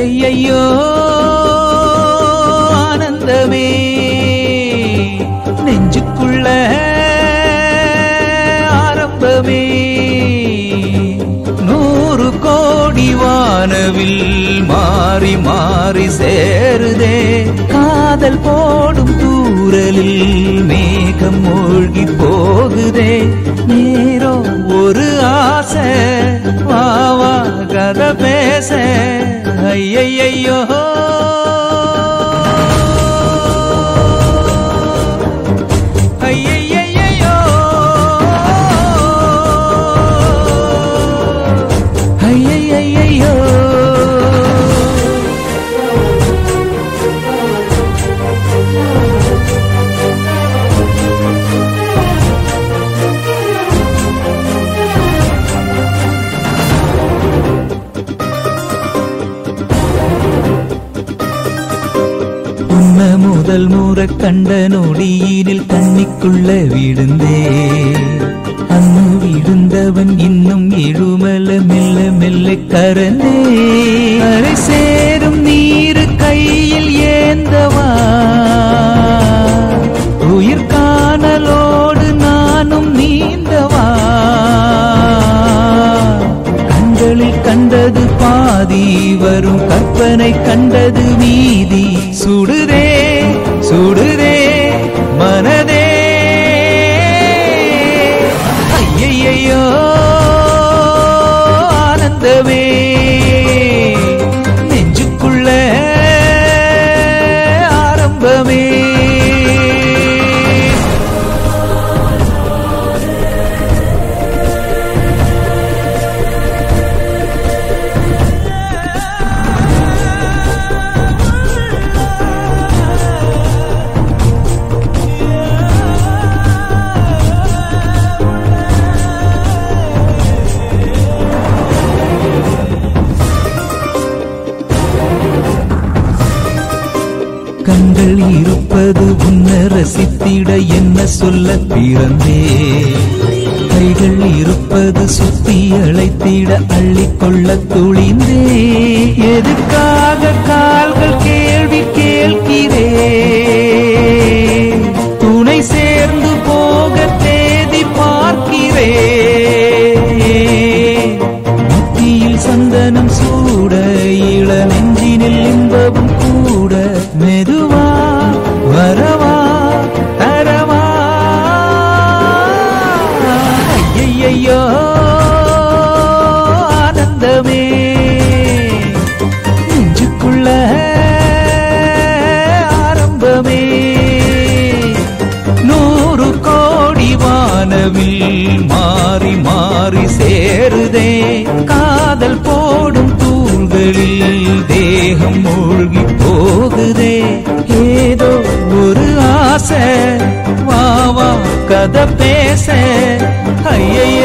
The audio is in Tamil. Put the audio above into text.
ஐயையோ ஆனந்தமே நெஞ்சுக்குள்ள ஆரம்பமே நூறு கோடி வானவில் மாறி மாறி சேருதே காதல் போடும் தூரலில் மேகம் மூழ்கி போகுதே நேரோ ஒரு ஆசை வாவா கதை பேச ஐயையோ ஐயையையோ ஐயையையோ உன்ன முதல் முறை கண்ட நொடியினில் கண்ணிக்குள்ள விழுந்தே அன்னு விழுந்தவன் இன்னும் எழுமல மெல்ல மெல்ல கரந்தே அரை சேரும் நீரு கையில் ஏந்தவா உயிர் காணலோடு நானும் நீந்தவா கண்களில் கண்டது பாதி வரும் கற்பனை கண்டது மீதி சுடுதே சுடுதே மனதே ஐயையோ ஆனந்தமே நெஞ்சுக்குள்ள ஆரம்பமே கண்கள் இருப்பது உன்ன ரசித்திட என்ன சொல்ல பிறந்தே கைகள் இருப்பது சுத்தி அழைத்திட அள்ளிக்கொள்ள துளிந்தே எதுக்காக கால்கள் கேள்வி கேட்கிறே துணை சேர்ந்து போக தேதி பார்க்கிறே நெத்தியில் சந்தனம் சூட இள நெஞ்சினில் இன்பமும் கூட மெதுவா வரவா தரவா ஐயையோ ஆனந்தமே நெஞ்சுக்குள்ள ஆரம்பமே நூறு கோடி வானவில் மாறி மாறி சேருதே காதல் போடும் தூள்களில் தேகம் மூழ்கி போகுதே ஏதோ ஒரு ஆசை வா வா கதை பேச ஐயையோ